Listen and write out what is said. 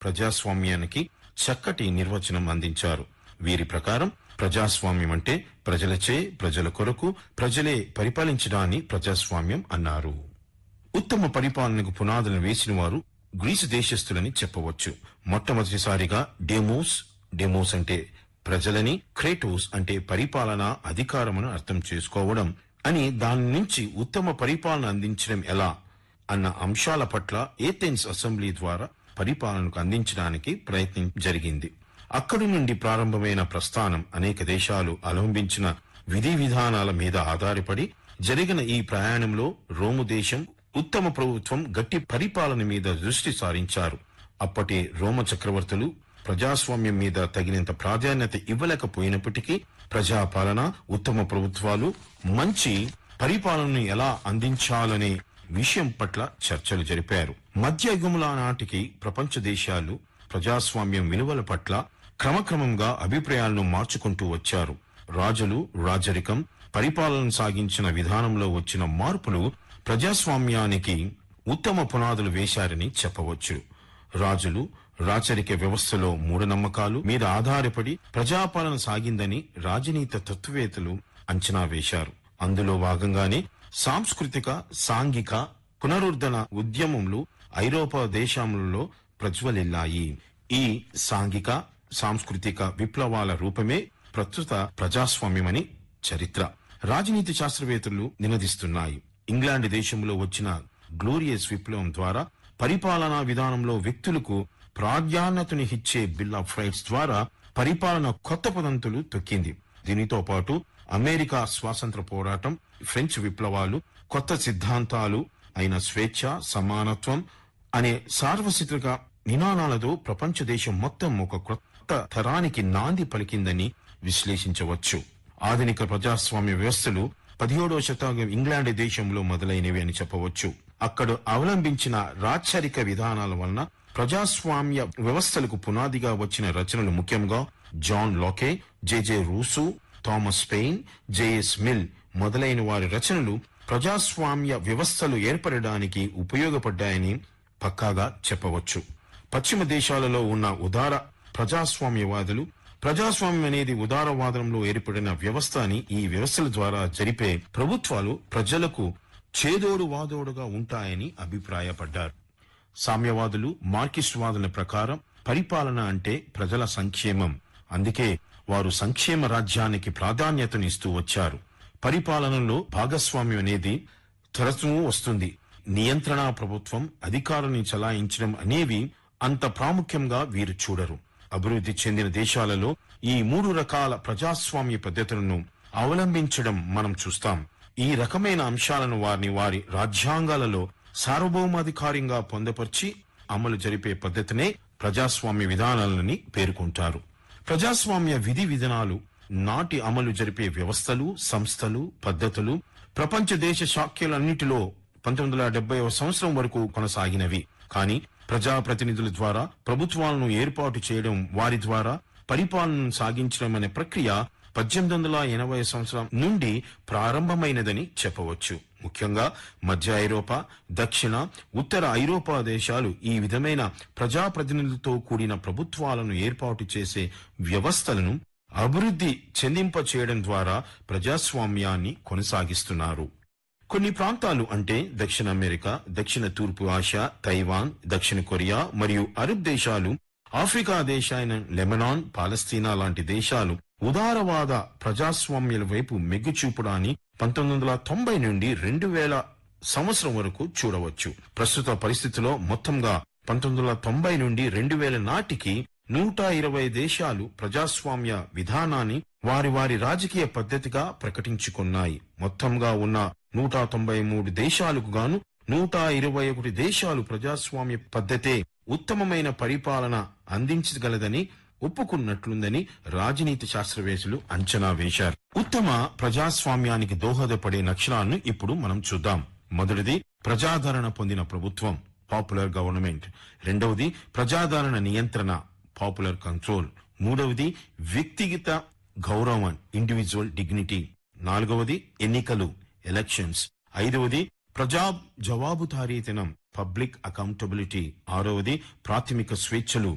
ప్రజాస్వామ్యానికి చక్కటి నిర్వచనం అందించారు వీరి ప్రకారం ప్రజాస్వామ్యం అంటే ప్రజలచే ప్రజల కొరకు ప్రజలే పరిపాలించడాన్ని ప్రజాస్వామ్యం అన్నారు ఉత్తమ పరిపాలనకు పునాదులను వేసిన వారు గ్రీసు దేశస్థులని చెప్పవచ్చు మొట్టమొదటిసారిగా డెమోస్ డెమోస్ అంటే ప్రజలని క్రేటోస్ అంటే పరిపాలన అధికారమును అర్థం చేసుకోవడం అని దాని నుంచి ఉత్తమ పరిపాలన అందించడం ఎలా అన్న అంశాల పట్ల ఏథెన్స్ అసెంబ్లీ ద్వారా పరిపాలనకు అందించడానికి ప్రయత్నం జరిగింది అక్కడి నుండి ప్రారంభమైన ప్రస్థానం అనేక దేశాలు అవలంబించిన విధి విధానాల మీద ఆధారపడి జరిగిన ఈ ప్రయాణంలో రోము దేశం ఉత్తమ ప్రభుత్వం గట్టి పరిపాలన మీద దృష్టి సారించారు అప్పటి రోమ చక్రవర్తులు ప్రజాస్వామ్యం మీద తగినంత ప్రాధాన్యత ఇవ్వలేకపోయినప్పటికీ ప్రజాపాలన ఉత్తమ ప్రభుత్వాలు మంచి పరిపాలనను ఎలా అందించాలనే విషయం పట్ల చర్చలు జరిపారు మధ్య యుగముల నాటికి ప్రపంచ దేశాలు ప్రజాస్వామ్యం విలువల పట్ల క్రమక్రమంగా అభిప్రాయాలను మార్చుకుంటూ వచ్చారు రాజులు రాజరికం పరిపాలన సాగించిన విధానంలో వచ్చిన మార్పులు ప్రజాస్వామ్యానికి ఉత్తమ పునాదులు వేశారని చెప్పవచ్చు రాజులు రాచరిక వ్యవస్థలో మూఢనమ్మకాలు మీద ఆధారపడి ప్రజాపాలన సాగిందని రాజనీత తత్వవేత్తలు అంచనా వేశారు అందులో భాగంగానే సాంస్కృతిక సాంఘిక పునరుద్ధరణ ఉద్యమంలు ఐరోపా దేశములలో ప్రజ్వలిల్లాయి ఈ సాంఘిక సాంస్కృతిక విప్లవాల రూపమే ప్రస్తుత ప్రజాస్వామ్యమని చరిత్ర రాజనీతి శాస్త్రవేత్తలు నినదిస్తున్నాయి ఇంగ్లాండ్ దేశంలో వచ్చిన గ్లోరియస్ విప్లవం ద్వారా పరిపాలనా విధానంలో వ్యక్తులకు ప్రాధాన్యతని ఇచ్చే బిల్ ఆఫ్ రైట్స్ ద్వారా పరిపాలన కొత్త పదంతులు తొక్కింది దీనితో పాటు అమెరికా స్వాతంత్ర పోరాటం ఫ్రెంచ్ విప్లవాలు కొత్త సిద్ధాంతాలు అయిన స్వేచ్ఛ సమానత్వం అనే సార్వత్రిక నినాదాలతో ప్రపంచ దేశం మొత్తం ఒక కొత్త తరానికి నాంది పలికిందని విశ్లేషించవచ్చు ఆధునిక ప్రజాస్వామ్య వ్యవస్థలు పదిహేడవ శతాబ్దం ఇంగ్లాండ్ దేశంలో మొదలైనవి అని చెప్పవచ్చు అక్కడ అవలంబించిన రాచరిక విధానాల వలన ప్రజాస్వామ్య వ్యవస్థలకు పునాదిగా వచ్చిన రచనలు ముఖ్యంగా John Locke J J Rousseau Thomas Paine J S Mill మొదలైన వారి రచనలు ప్రజాస్వామ్య వ్యవస్థలు ఏర్పడడానికి ఉపయోగపడ్డాయని పక్కాగా చెప్పవచ్చు పశ్చిమ దేశాలలో ఉన్న ఉదార ప్రజాస్వామ్యవాదులు ప్రజాస్వామ్యం అనేది ఉదారవాదంలో ఏర్పడిన వ్యవస్థ అని ఈ వ్యవస్థల ద్వారా జరిపే ప్రభుత్వాలు ప్రజలకు చేదోడు వాదోడుగా ఉంటాయని అభిప్రాయపడ్డారు సామ్యవాదులు మార్కిస్ట్ వాదుల ప్రకారం పరిపాలన అంటే ప్రజల సంక్షేమం అందుకే వారు సంక్షేమ రాజ్యానికి ప్రాధాన్యతనిస్తూ వచ్చారు పరిపాలనలో భాగస్వామ్యం అనేది తరచూ వస్తుంది నియంత్రణ ప్రభుత్వం అధికారాన్ని చలాయించడం అనేవి అంత ప్రాముఖ్యంగా వీరు చూడరు అభివృద్ధి చెందిన దేశాలలో ఈ మూడు రకాల ప్రజాస్వామ్య పద్ధతులను అవలంబించడం మనం చూస్తాం ఈ రకమైన అంశాలను వారిని వారి రాజ్యాంగాలలో సార్వభౌమాధికారంగా పొందపరిచి అమలు జరిపే పద్ధతినే ప్రజాస్వామ్య విధానాలని పేర్కొంటారు ప్రజాస్వామ్య విధి విధానాలు నాటి అమలు జరిపే వ్యవస్థలు సంస్థలు పద్ధతులు ప్రపంచ దేశ శాఖ్యలన్నిటిలో పంతొమ్మిది వందల డెబ్బై సంవత్సరం వరకు కొనసాగినవి కానీ ప్రజాప్రతినిధుల ద్వారా ప్రభుత్వాలను ఏర్పాటు చేయడం వారి ద్వారా పరిపాలనను సాగించడం అనే ప్రక్రియ పద్దెనిమిది వందల ఎనభై సంవత్సరం నుండి ప్రారంభమైనదని చెప్పవచ్చు ముఖ్యంగా మధ్య ఐరోపా దక్షిణ ఉత్తర ఐరోపా దేశాలు ఈ విధమైన ప్రజాప్రతినిధులతో కూడిన ప్రభుత్వాలను ఏర్పాటు చేసే వ్యవస్థలను అభివృద్ధి చెందింప చేయడం ద్వారా ప్రజాస్వామ్యాన్ని కొనసాగిస్తున్నారు కొన్ని ప్రాంతాలు అంటే దక్షిణ అమెరికా దక్షిణ తూర్పు ఆసియా తైవాన్ దక్షిణ కొరియా మరియు అరబ్ దేశాలు ఆఫ్రికా దేశాయన లెబనాన్ పాలస్తీనా లాంటి దేశాలు ఉదారవాద ప్రజాస్వామ్యాల వైపు మెగ్గు చూపడాన్ని పంతొమ్మిది వందల తొంభై నుండి రెండు వేల సంవత్సరం వరకు చూడవచ్చు ప్రస్తుత పరిస్థితిలో మొత్తంగా పంతొమ్మిది వందల తొంభై నుండి రెండు వేల నాటికి నూట ఇరవై దేశాలు ప్రజాస్వామ్య విధానాన్ని వారి వారి రాజకీయ పద్ధతిగా ప్రకటించుకున్నాయి మొత్తంగా ఉన్న నూట తొంభై మూడు దేశాలకు గాను నూట ఇరవై ఒకటి దేశాలు ప్రజాస్వామ్య పద్ధతే ఉత్తమమైన పరిపాలన అందించగలదని ఒప్పుకున్నట్లుందని రాజనీతి శాస్త్రవేత్తలు అంచనా వేశారు ఉత్తమ ప్రజాస్వామ్యానికి దోహదపడే లక్షణాలను ఇప్పుడు మనం చూద్దాం మొదటిది ప్రజాదరణ పొందిన ప్రభుత్వం పాపులర్ గవర్నమెంట్ రెండవది ప్రజాదరణ నియంత్రణ పాపులర్ కంట్రోల్ మూడవది వ్యక్తిగత గౌరవం ఇండివిజువల్ డిగ్నిటీ నాలుగవది ఎన్నికలు ఎలక్షన్స్ ఐదవది ప్రజా జవాబుదారీతనం పబ్లిక్ అకౌంటబిలిటీ ఆరవది ప్రాథమిక స్వేచ్ఛలు